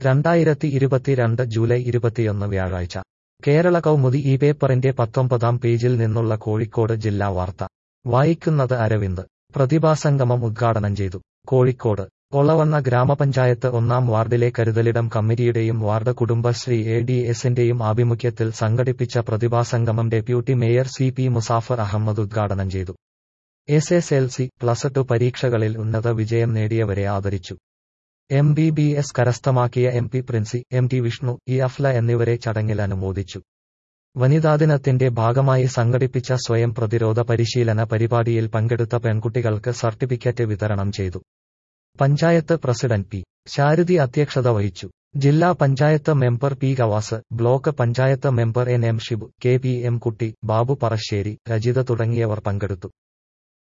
രണ്ടായിരത്തി ഇരുപത്തിരണ്ട് ജൂലൈ ഇരുപത്തിയൊന്ന് വ്യാഴാഴ്ച കേരള കൗമുദി ഈ പേപ്പറിന്റെ പത്തൊമ്പതാം പേജിൽ നിന്നുള്ള കോഴിക്കോട് ജില്ലാ വാർത്ത വായിക്കുന്നത് അരവിന്ദ് പ്രതിഭാസംഗമം ഉദ്ഘാടനം ചെയ്തു കോഴിക്കോട് ഒളവണ്ണ ഗ്രാമപഞ്ചായത്ത് ഒന്നാം വാർഡിലെ കരുതലിടം കമ്മിറ്റിയുടെയും വാർഡ് കുടുംബശ്രീ എ ഡി എസിന്റെയും ആഭിമുഖ്യത്തിൽ സംഘടിപ്പിച്ച പ്രതിഭാസംഗമം deputy mayor C P Musafar Ahammed ഉദ്ഘാടനം ചെയ്തു S S L C plus two പരീക്ഷകളിൽ ഉന്നത വിജയം നേടിയവരെ ആദരിച്ചു എം ബി ബി എസ് കരസ്ഥമാക്കിയ M P Princy M T Vishnu E Afla എന്നിവരെ ചടങ്ങിൽ അനുമോദിച്ചു വനിതാദിനത്തിന്റെ ഭാഗമായി സംഘടിപ്പിച്ച സ്വയം പ്രതിരോധ പരിശീലന പരിപാടിയിൽ പങ്കെടുത്ത പെൺകുട്ടികൾക്ക് സർട്ടിഫിക്കറ്റ് വിതരണം ചെയ്തു പഞ്ചായത്ത് പ്രസിഡന്റ് പി ശാരദി അധ്യക്ഷത വഹിച്ചു ജില്ലാ panchayat member P Gavas block panchayat member N M Shibu K P M Kutty Babu Parassery Rajitha തുടങ്ങിയവർ പങ്കെടുത്തു